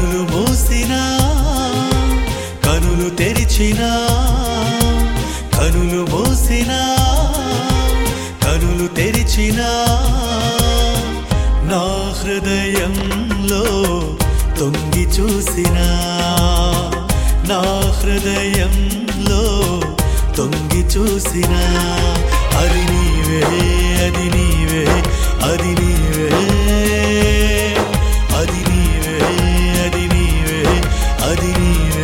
కనులు మూసినా కనులు తెరిచినా కనులు మూసినా కనులు తెరిచినా నా హృదయంలో తొంగి చూసినా నా హృదయంలో తొంగి చూసినా అది నీవే అది నీవే అది నీవే అది నీవే అది నీవే అది నీవే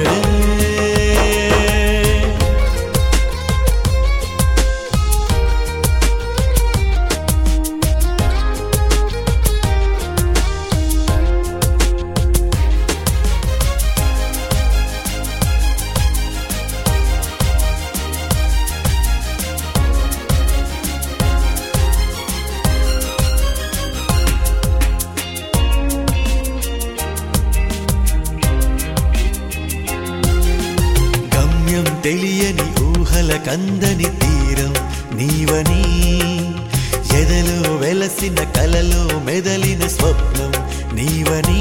గమ్యం తెలియని ఊహల కందని తీరం నీవని ఎదలో వెలసిన కలలో మెదలిన స్వప్నం నీవని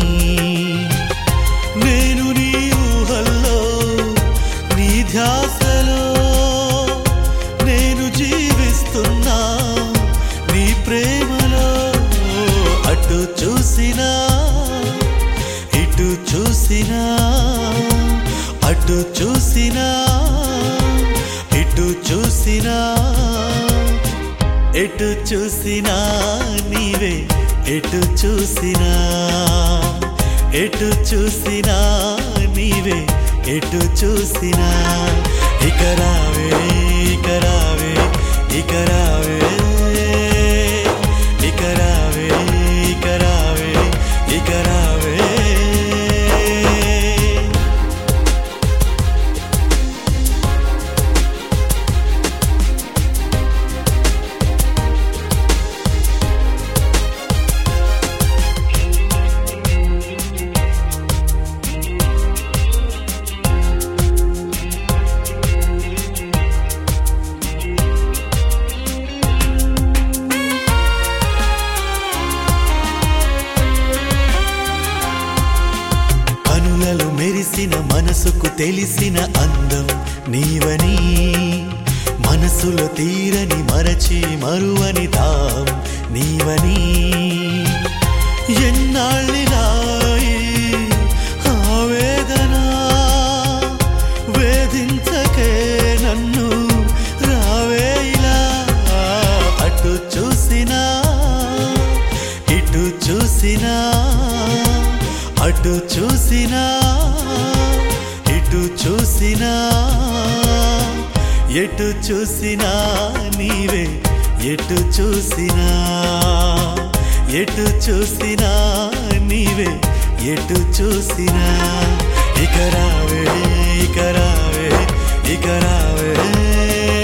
నేను నీ ఊహల్లో నీ ధ్యాసలో నేను జీవిస్తున్నా నీ ప్రేమలో అటు చూసినా ఇటు చూసినా అటు చూసినా ఇటు చూసినా ఎటు చూసినా నీవే ఎటు చూసినా ఎటు చూసినా నీవే ఎటు చూసినా ఇక రావే ఇక రావే ఇక రావే ఇక రావే ఇక రావే ఇక రావే కనులలో మెరిసిన మనసుకు తెలిసిన అందం నీవని మనసులో తీరని మరచి మరువని దాం నీవని ఎన్నాళ్ళిలాయి ఆవేదన వేధించకే నన్ను రావే ఇలా అటు చూసినా ఇటు చూసినా అటు చూసినా ఇటు చూసినా ఎటు చూసినా నీవే ఎటు చూసినా ఎటు చూసినా నీవే ఎటు చూసినా ఇక రావే ఇక రావే ఇక రావే